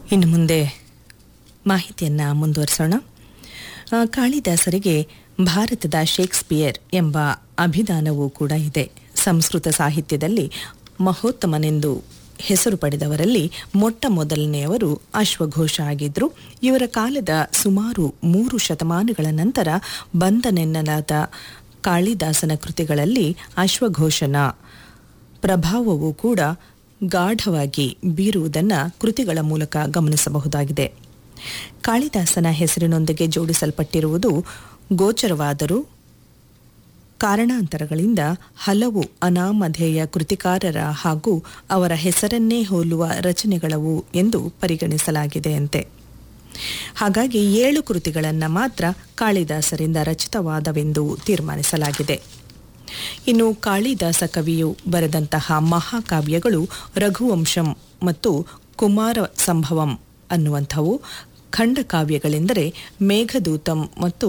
ಇನ್ನು ಮುಂದೆ ಮಾಹಿತಿಯನ್ನು ಮುಂದುವರಿಸೋಣ ಆ, ಕಾಳಿದಾಸರಿಗೆ ಭಾರತದ ಶೇಕ್ಸ್ಪಿಯರ್ ಎಂಬ ಅಭಿಧಾನವೂ ಕೂಡ ಇದೆ ಸಂಸ್ಕೃತ ಸಾಹಿತ್ಯದಲ್ಲಿ ಮಹೋತ್ತಮನೆಂದು ಹೆಸರು ಪಡೆದವರಲ್ಲಿ ಮೊಟ್ಟ ಮೊದಲನೆಯವರು ಅಶ್ವಘೋಷ ಆಗಿದ್ರು ಇವರ ಕಾಲದ ಸುಮಾರು ಮೂರು ಶತಮಾನಗಳ ನಂತರ ಬಂದನೆನ್ನಲಾದ ಕಾಳಿದಾಸನ ಕೃತಿಗಳಲ್ಲಿ ಅಶ್ವಘೋಷನ ಪ್ರಭಾವವೂ ಕೂಡ ಗಾಢವಾಗಿ ಬೀರುವುದನ್ನು ಕೃತಿಗಳ ಮೂಲಕ ಗಮನಿಸಬಹುದಾಗಿದೆ ಕಾಳಿದಾಸನ ಹೆಸರಿನೊಂದಿಗೆ ಜೋಡಿಸಲ್ಪಟ್ಟಿರುವುದು ಗೋಚರವಾದರೂ ಕಾರಣಾಂತರಗಳಿಂದ ಹಲವು ಅನಾಮಧೇಯ ಕೃತಿಕಾರರ ಹಾಗೂ ಅವರ ಹೆಸರನ್ನೇ ಹೋಲುವ ರಚನೆಗಳವು ಎಂದು ಪರಿಗಣಿಸಲಾಗಿದೆಯಂತೆ ಹಾಗಾಗಿ ಏಳು ಕೃತಿಗಳನ್ನು ಮಾತ್ರ ಕಾಳಿದಾಸರಿಂದ ರಚಿತವಾದವೆಂದು ತೀರ್ಮಾನಿಸಲಾಗಿದೆ ಇನ್ನು ಕಾಳಿದಾಸ ಕವಿಯು ಬರೆದಂತಹ ಮಹಾಕಾವ್ಯಗಳು ರಘುವಂಶಂ ಮತ್ತು ಕುಮಾರ ಸಂಭವಂ ಅನ್ನುವಂಥವು ಖಂಡಕಾವ್ಯಗಳೆಂದರೆ ಮೇಘದೂತಂ ಮತ್ತು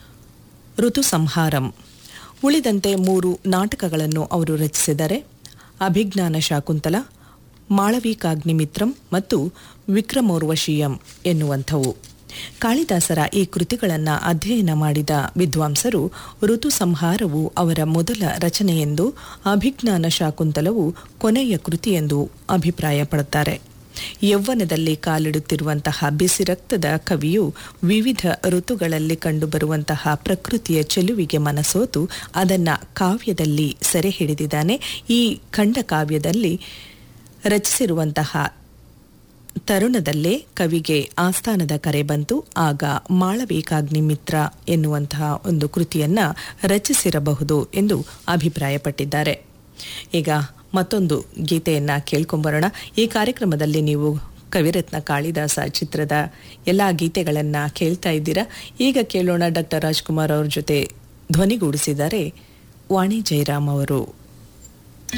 ಋತುಸಂಹಾರಂ ಉಳಿದಂತೆ ಮೂರು ನಾಟಕಗಳನ್ನು ಅವರು ರಚಿಸಿದರೆ ಅಭಿಜ್ಞಾನ ಶಾಕುಂತಲ ಮಾಳವಿಕಾಗ್ನಿಮಿತ್ರಂ ಮತ್ತು ವಿಕ್ರಮೋರ್ವಶೀಯಂ ಎನ್ನುವಂಥವು ಕಾಳಿದಾಸರ ಈ ಕೃತಿಗಳನ್ನು ಅಧ್ಯಯನ ಮಾಡಿದ ವಿದ್ವಾಂಸರು ಋತು ಸಂಹಾರವು ಅವರ ಮೊದಲ ರಚನೆಯೆಂದು ಅಭಿಜ್ಞಾನ ಶಾಕುಂತಲವು ಕೊನೆಯ ಕೃತಿಯೆಂದು ಅಭಿಪ್ರಾಯಪಡುತ್ತಾರೆ ಯೌವನದಲ್ಲಿ ಕಾಲಿಡುತ್ತಿರುವಂತಹ ಬಿಸಿ ರಕ್ತದ ಕವಿಯು ವಿವಿಧ ಋತುಗಳಲ್ಲಿ ಕಂಡುಬರುವಂತಹ ಪ್ರಕೃತಿಯ ಚೆಲುವಿಗೆ ಮನಸೋತು ಅದನ್ನ ಕಾವ್ಯದಲ್ಲಿ ಸೆರೆ ಹಿಡಿದಿದ್ದಾನೆ ಈ ಖಂಡ ಕಾವ್ಯದಲ್ಲಿ ರಚಿಸಿರುವಂತಹ ತರುಣದಲ್ಲೇ ಕವಿಗೆ ಆಸ್ಥಾನದ ಕರೆ ಬಂತು ಆಗ ಮಾಳವಿಕಾಗ್ನಿಮಿತ್ರ ಎನ್ನುವಂತಹ ಒಂದು ಕೃತಿಯನ್ನ ರಚಿಸಿರಬಹುದು ಎಂದು ಅಭಿಪ್ರಾಯಪಟ್ಟಿದ್ದಾರೆ ಈಗ ಮತ್ತೊಂದು ಗೀತೆಯನ್ನ ಕೇಳ್ಕೊಂಬರೋಣ ಈ ಕಾರ್ಯಕ್ರಮದಲ್ಲಿ ನೀವು ಕವಿರತ್ನ ಕಾಳಿದಾಸ ಚಿತ್ರದ ಎಲ್ಲ ಗೀತೆಗಳನ್ನು ಕೇಳ್ತಾ ಇದ್ದೀರಾ ಈಗ ಕೇಳೋಣ ಡಾಕ್ಟರ್ ರಾಜ್ಕುಮಾರ್ ಅವ್ರ ಜೊತೆ ಧ್ವನಿಗೂಡಿಸಿದ್ದಾರೆ ವಾಣಿ ಜಯರಾಮ್ ಅವರು